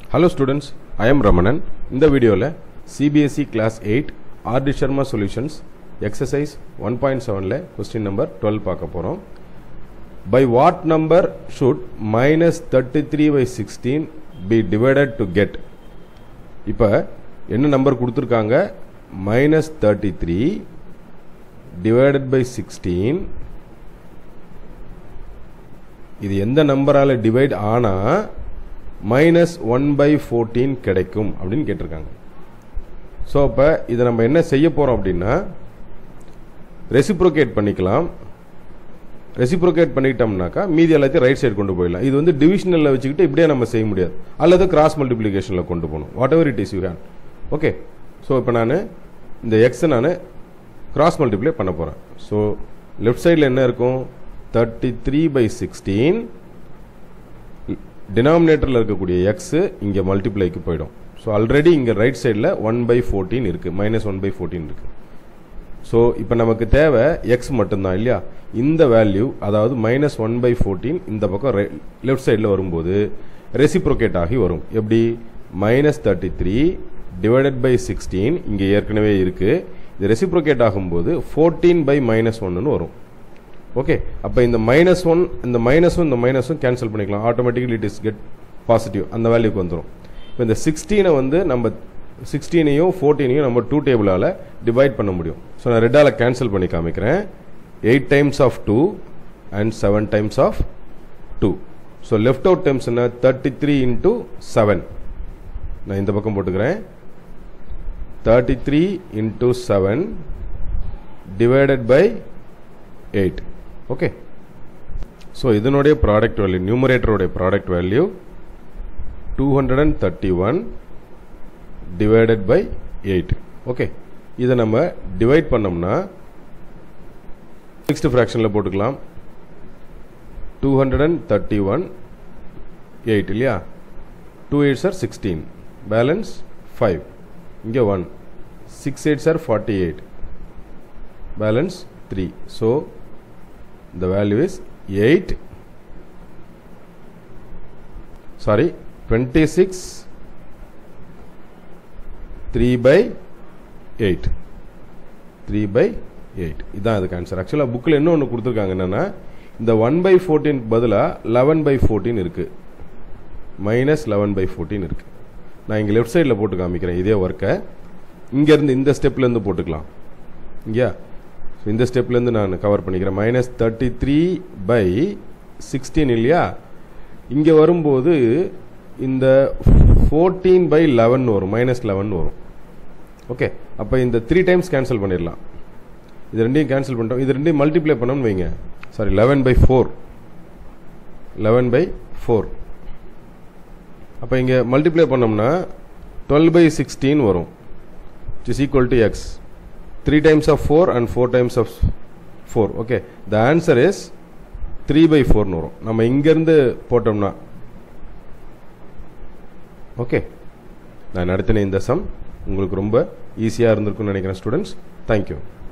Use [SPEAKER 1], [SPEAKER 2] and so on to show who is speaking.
[SPEAKER 1] hello students I am Ramanan இந்த வீடியோவில் CBSE class eight R D Sharma solutions exercise one point செவனில் question number twelve பார்க்க போகிறோம் by what number should minus thirty three by sixteen be divided to get இப்போ என்ன number கொடுத்துருக்காங்க minus thirty three divided by sixteen இது எந்த நம்பரால் divide ஆனால் மைனஸ் ஒன் பை ஃபோர்டீன் கிடைக்கும் அப்படின்னு கேட்டிருக்காங்க ஸோ அப்போ இதை நம்ம என்ன செய்ய போகிறோம் அப்படின்னா ரெசிப்ரோகேட் பண்ணிக்கலாம் ரெசிப்ரோகேட் பண்ணிட்டோம்னாக்கா மீதி எல்லாத்தையும் ரைட் சைடு கொண்டு போயிடலாம் இது வந்து டிவிஷனலில் வச்சுக்கிட்டு இப்படியே நம்ம செய்ய முடியாது அல்லது கிராஸ் மல்டிப்ளிகேஷனில் கொண்டு போகணும் whatever it is you can okay so இப்போ நான் இந்த எக்ஸை நான் கிராஸ் மல்டிப்ளை பண்ண போகிறேன் ஸோ லெஃப்ட் சைடில் என்ன இருக்கும் தேர்ட்டி த்ரீ பை சிக்ஸ்டீன் டினாமினேட்டரில் இருக்கக்கூடிய எக்ஸு இங்கே மல்டிப்ளைக்கு போயிடும் ஸோ ஆல்ரெடி இங்கே ரைட் சைடில் ஒன் பை ஃபோர்டீன் இருக்குது மைனஸ் ஒன் பை ஃபோர்டீன் இருக்குது ஸோ இப்போ நமக்கு தேவை எக்ஸ் மட்டும்தான் இல்லையா இந்த வேல்யூ அதாவது மைனஸ் ஒன் பை ஃபோர்டீன் இந்த பக்கம் லெஃப்ட் சைடில் வரும்போது ரெசிப்ரோகேட் ஆகி வரும் எப்படி minus thirty three divided by sixteen இங்கே ஏற்கனவே இருக்குது இது ரெசிப்ரோகேட் ஆகும்போது ஃபோர்டீன் பை மைனஸ் ஒன்னு வரும் ஓகே அப்போ இந்த மைனஸ் ஒன் இந்த மைனஸும் இந்த மைனஸும் கேன்சல் பண்ணிக்கலாம் automatically it is get positive அந்த வேல்யூக்கு வந்துடும் இப்போ இந்த சிக்ஸ்டீனை வந்து நம்ம சிக்ஸ்டீனையும் ஃபோர்டீனையும் நம்ம டூ டேபிளால் டிவைட் பண்ண முடியும் ஸோ நான் ரெட்டால் கேன்சல் பண்ணி காமிக்கிறேன் eight times of two and seven times of two so left out times என்ன தேர்ட்டி த்ரீ இன்ட்டு செவன் நான் இந்த பக்கம் போட்டுக்கிறேன் thirty three into seven divided by eight okay so இதனுடைய ப்ராடக்ட் வேல்யூ நியூமரேட்டருடைய product value two hundred and thirty one divided by eight okay இதை நம்ம divide பண்ணோம்னா சிக்ஸ்த் ஃப்ராக்ஷனில் போட்டுக்கலாம் two hundred and thirty one eight இல்லையா two eights are sixteen balance five இங்கே one six eights are forty eight balance three so the value is 8 sorry 26 3 by 8 3 by 8 இதான் அதுக்கு answer ஆக்சுவலாக புக்கில் என்ன ஒன்று கொடுத்துருக்காங்க என்னென்னா இந்த ஒன் பை ஃபோர்டீன் பதிலாக லெவன் பை ஃபோர்டீன் இருக்குது மைனஸ் லெவன் பை ஃபோர்டீன் இருக்குது நான் இங்கே லெஃப்ட் சைடில் போட்டு காமிக்கிறேன் இதே ஒர்க்கை இங்கேருந்து இந்த ஸ்டெப்லேருந்து போட்டுக்கலாம் இங்கேயா ஸோ இந்த ஸ்டெப்லேருந்து நான் கவர் பண்ணிக்கிறேன் minus thirty three by sixteen இல்லையா இங்கே வரும்போது இந்த ஃபோர்டீன் பை லெவன் வரும் மைனஸ் லெவன் வரும் ஓகே அப்போ இந்த த்ரீ டைம்ஸ் கேன்சல் பண்ணிடலாம் இது ரெண்டையும் கேன்சல் பண்ணிட்டோம் இது ரெண்டையும் மல்டிப்ளை பண்ணோம்னு வைங்க sorry eleven by four eleven by four அப்போ இங்கே மல்டிப்ளை பண்ணோம்னா டுவெல் பை சிக்ஸ்டீன் வரும் is equal to x 3 times of 4 and 4 times of 4 okay the answer is 3 by 4 வரும் நம்ம இங்கிருந்து போட்டோம்னா ஓகே நான் நடத்தின இந்த சம் உங்களுக்கு ரொம்ப ஈஸியாக இருந்திருக்கும்னு நினைக்கிறேன் ஸ்டூடெண்ட்ஸ் தேங்க்யூ